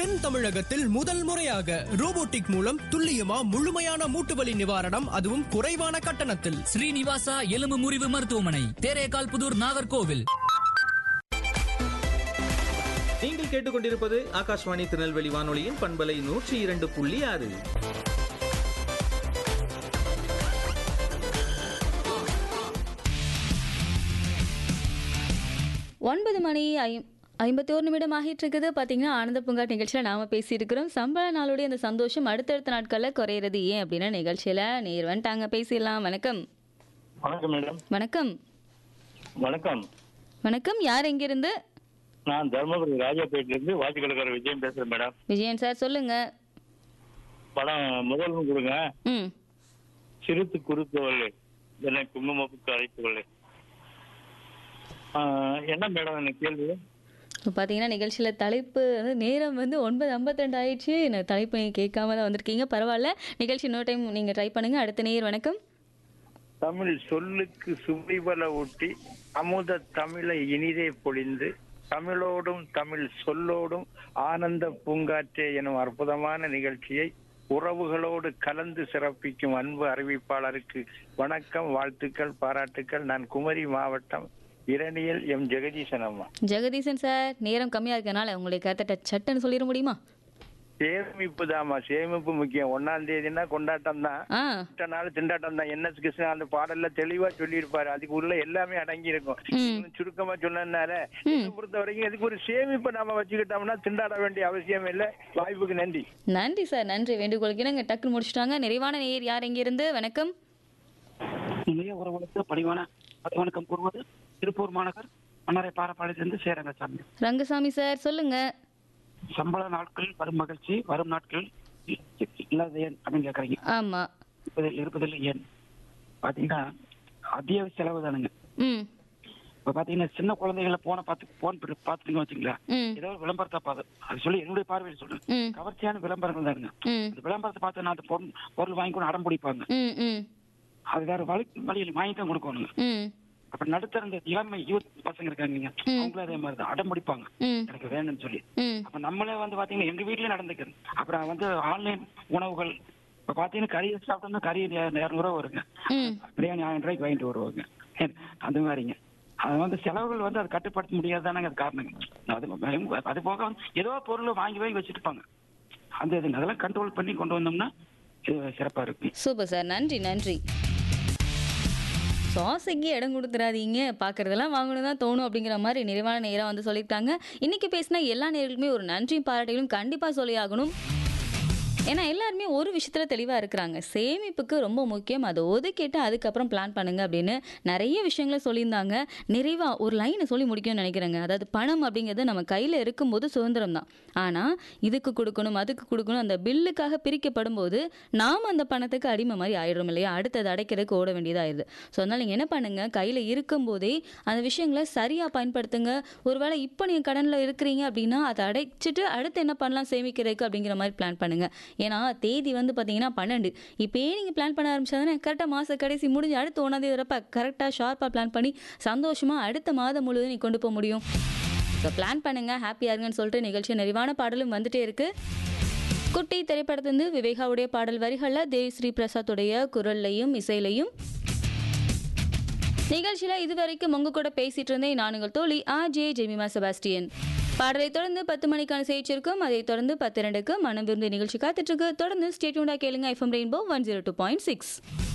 தென் தமிழகத்தில் முதல் முறையாக ரோபோட்டிக் மூலம் துல்லியமா முழுமையான மூட்டு வலி நிவாரணம் அதுவும் குறைவான கட்டணத்தில் ஸ்ரீனிவாசா எலும்பு முறிவு மருத்துவமனை தேரேகால் புதூர் நாகர்கோவில் நீங்கள் கேட்டுக்கொண்டிருப்பது ஆகாஷ்வாணி திருநெல்வேலி வானொலியின் பண்பலை நூற்றி இரண்டு புள்ளி ஆறு ஒன்பது மணி ஐ ஐம்பத்தி ஒரு நிமிடம் ஆகிட்டு இருக்குது பார்த்தீங்கன்னா ஆனந்த பூங்கா நிகழ்ச்சியில் நாம பேசியிருக்கிறோம் சம்பள நாளுடைய அந்த சந்தோஷம் அடுத்தடுத்த நாட்களில் குறையிறது ஏன் அப்படின்னா நிகழ்ச்சியில் நேர் வந்துட்டாங்க பேசிடலாம் வணக்கம் வணக்கம் மேடம் வணக்கம் வணக்கம் வணக்கம் யார் எங்கிருந்து நான் தர்மபுரி ராஜாப்பேட்டில இருந்து வாசிக்கலக்கார விஜயம் பேசுறேன் மேடம் விஜயன் சார் சொல்லுங்க படம் முதல் கொடுங்க ம் சிறுத்து குறுத்தவள் என்னை குங்குமப்புக்கு அழைத்தவள் என்ன மேடம் எனக்கு கேள்வி இப்போ பார்த்தீங்கன்னா நிகழ்ச்சியில் தலைப்பு வந்து நேரம் வந்து ஒன்பது ஐம்பத்தி ரெண்டு ஆயிடுச்சு நான் தலைப்பு நீங்க கேட்காம தான் வந்திருக்கீங்க பரவாயில்ல நிகழ்ச்சி இன்னொரு டைம் நீங்கள் ட்ரை பண்ணுங்க அடுத்த நேர் வணக்கம் தமிழ் சொல்லுக்கு சுவைபல ஊட்டி அமுத தமிழை இனிதே பொழிந்து தமிழோடும் தமிழ் சொல்லோடும் ஆனந்த பூங்காற்றே எனும் அற்புதமான நிகழ்ச்சியை உறவுகளோடு கலந்து சிறப்பிக்கும் அன்பு அறிவிப்பாளருக்கு வணக்கம் வாழ்த்துக்கள் பாராட்டுக்கள் நான் குமரி மாவட்டம் இரணியல் எம் ஜெகதீசன் அம்மா ஜெகதீசன் சார் நேரம் கம்மியாக இருக்கனால உங்களுடைய கருத்தை சட்டுன்னு சொல்லிட முடியுமா சேமிப்பு தாமா சேமிப்பு முக்கியம் ஒன்னாம் தேதினா கொண்டாட்டம் தான் ஆ நாள் திண்டாட்டம் தான் என் எஸ் கிருஷ்ணன் அந்த பாடல்ல தெளிவா சொல்லியிருப்பாரு அதுக்கு உள்ள எல்லாமே அடங்கி இருக்கும் ம். இன்னும் சுருக்கமா சொன்னதுனால என்னை பொறுத்த வரைக்கும் இதுக்கு ஒரு சேமிப்பை நாம வச்சுக்கிட்டோம்னா திண்டாட வேண்டிய அவசியம் இல்லை வாய்ப்புக்கு நன்றி நன்றி சார் நன்றி வேண்டுகோளுக்கு இணங்க டக்குன்னு முடிச்சிட்டாங்க நிறைவான நேர் யார் எங்கிருந்து வணக்கம் இளைய உறவுகளுக்கு பணிவான வணக்கம் கூறுவது திருப்பூர் மாநகர் மன்னரை பாரப்பாளையத்திலிருந்து சேரங்கசாமி ரங்கசாமி சார் சொல்லுங்க சம்பள நாட்கள் வரும் மகிழ்ச்சி வரும் நாட்கள் இ- இல்லாத ஏன் அப்படின்னு கேக்குறீங்க ஆமா இருப்பதில் இருப்பதில் ஏன் பாத்தீங்கன்னா அத்தியாவசிய செலவு தானுங்க ம் இப்ப பாத்தீங்கன்னா சின்ன குழந்தைகளை போன பார்த்து போன் பாத்துட்டீங்க வச்சுங்களேன் ம் ஏதோ ஒரு விளம்பரத்தை பார்த்து அது சொல்லி என்னுடைய பார்வையில் சொல்றேன் ம் கவர்ச்சியான விளம்பரங்கள் தானுங்க ம் அந்த விளம்பரத்தை பார்த்து நான் அந்த பொருள் பொருள் வாங்கி கூட அடம் பிடிப்பாங்க ம் ம் அது வேற வழி வழியில் வாங்கி தான் கொடுக்கணுங்க ம் அப்ப நடுத்தர இந்த இளமை யூத் பசங்க இருக்காங்க இல்லைங்க, அவங்களும் அதே மாதிரி தான் அடம் பிடிப்பாங்க ம் எனக்கு வேணும்னு சொல்லி ம் அப்ப நம்மளே வந்து பாத்தீங்கன்னா எங்க வீட்லயே நடந்துக்குது அப்புறம் வந்து ஆன்லைன் உணவுகள் இப்ப பாத்தீங்கன்னா கறி சாப்பிட்டோம்னா கறி இரநூறுவா வருங்க ம் பிரியாணி ஆயிரம் ரூபாய்க்கு வாங்கிட்டு வருவாங்க ஏன், அந்த மாதிரிங்க அது வந்து செலவுகள் வந்து அது கட்டுப்படுத்த முடியாதானங்க அது காரணங்க அது அது போக வந்து ஏதோ பொருள் வாங்கி வாங்கி வச்சுருப்பாங்க அந்த இதுங்க அதெல்லாம் கண்ட்ரோல் பண்ணி கொண்டு வந்தோம்னா இது சிறப்பா இருக்கும் சூப்பர் சார் நன்றி நன்றி சுவாசைக்கு இடம் கொடுத்துறாதீங்க பார்க்குறதெல்லாம் வாங்கணும் தான் தோணும் அப்படிங்கிற மாதிரி நிறைவான நேரம் வந்து சொல்லியிருக்காங்க இன்றைக்கி பேசினா எல்லா நேர்களுமே ஒரு நன்றியும் பாராட்டுகளும் கண்டிப்பாக சொல்லி ஆகணும் ஏன்னா எல்லாருமே ஒரு விஷயத்தில் தெளிவாக இருக்கிறாங்க சேமிப்புக்கு ரொம்ப முக்கியம் அதை ஒதுக்கிட்டு அதுக்கப்புறம் பிளான் பண்ணுங்க அப்படின்னு நிறைய விஷயங்களை சொல்லியிருந்தாங்க நிறைவாக ஒரு லைனை சொல்லி முடிக்கணும்னு நினைக்கிறேங்க அதாவது பணம் அப்படிங்கிறது நம்ம கையில் இருக்கும்போது சுதந்திரம் தான் ஆனால் இதுக்கு கொடுக்கணும் அதுக்கு கொடுக்கணும் அந்த பில்லுக்காக பிரிக்கப்படும் போது நாம் அந்த பணத்துக்கு அடிமை மாதிரி ஆயிடும் இல்லையா அடுத்தது அடைக்கிறதுக்கு ஓட வேண்டியதாகிடுது ஸோ அதனால் நீங்கள் என்ன பண்ணுங்கள் கையில் இருக்கும்போதே அந்த விஷயங்களை சரியாக பயன்படுத்துங்க ஒருவேளை இப்போ நீங்கள் கடனில் இருக்கிறீங்க அப்படின்னா அதை அடைச்சிட்டு அடுத்து என்ன பண்ணலாம் சேமிக்கிறதுக்கு அப்படிங்கிற மாதிரி பிளான் பண்ணுங்கள் ஏன்னா தேதி வந்து பார்த்தீங்கன்னா பன்னெண்டு இப்போயே நீங்கள் பிளான் பண்ண ஆரம்பிச்சாதானே கரெக்டாக மாத கடைசி முடிஞ்சு அடுத்த ஒன்றாந்தேதி வரப்ப கரெக்டாக ஷார்ப்பாக பிளான் பண்ணி சந்தோஷமாக அடுத்த மாதம் முழுவதும் நீ கொண்டு போக முடியும் ஸோ பிளான் பண்ணுங்கள் ஹாப்பியாக இருங்கன்னு சொல்லிட்டு நிகழ்ச்சி நிறைவான பாடலும் வந்துட்டே இருக்கு குட்டி திரைப்படத்திலிருந்து விவேகாவுடைய பாடல் வரிகளில் தேவ் ஸ்ரீ பிரசாத்துடைய குரல்லையும் இசையிலையும் நிகழ்ச்சியில் இதுவரைக்கும் உங்க கூட பேசிட்டு இருந்தேன் நான் உங்கள் தோழி ஆ ஜே ஜெமிமா செபாஸ்டியன் பாடலை தொடர்ந்து பத்து மணிக்கான செய்தி இருக்கும் அதை தொடர்ந்து பத்து ரெண்டுக்கு மனம் விரும்பி நிகழ்ச்சி காத்துட்டு இருக்கு தொடர்ந்து ஸ்டேட்யூண்டா கேளுங்க FM rainbow one zero two point six